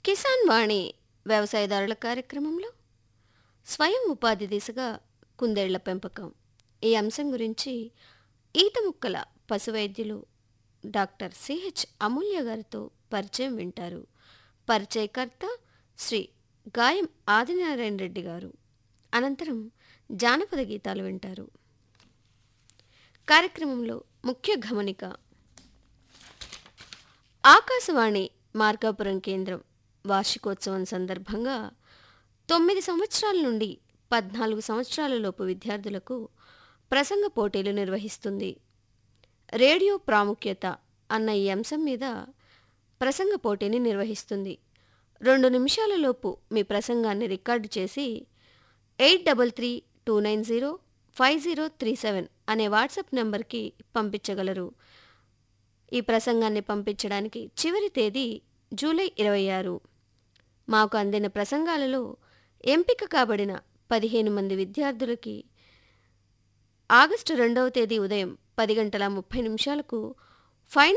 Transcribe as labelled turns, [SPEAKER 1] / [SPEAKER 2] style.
[SPEAKER 1] కిసాన్ వాణి వ్యవసాయదారుల కార్యక్రమంలో స్వయం ఉపాధి దిశగా కుందేళ్ల పెంపకం ఈ అంశం గురించి ఈత ముక్కల పశువైద్యులు డాక్టర్ సిహెచ్ అమూల్య గారితో పరిచయం వింటారు పరిచయకర్త శ్రీ గాయం ఆదినారాయణ రెడ్డి గారు అనంతరం జానపద గీతాలు వింటారు కార్యక్రమంలో ముఖ్య గమనిక ఆకాశవాణి మార్కాపురం కేంద్రం వార్షికోత్సవం సందర్భంగా తొమ్మిది సంవత్సరాల నుండి పద్నాలుగు సంవత్సరాలలోపు విద్యార్థులకు ప్రసంగ పోటీలు నిర్వహిస్తుంది రేడియో ప్రాముఖ్యత అన్న ఈ అంశం మీద ప్రసంగ పోటీని నిర్వహిస్తుంది రెండు నిమిషాలలోపు మీ ప్రసంగాన్ని రికార్డు చేసి eight double three two nine zero five zero three seven అనే వాట్సాప్ నెంబర్కి పంపించగలరు ఈ ప్రసంగాన్ని పంపించడానికి చివరి తేదీ జూలై ఇరవై ఆరు మాకు అందిన ప్రసంగాలలో ఎంపిక కాబడిన పదిహేను మంది విద్యార్థులకి ఆగస్టు రెండవ తేదీ ఉదయం పది గంటల ముప్పై నిమిషాలకు ఫైనల్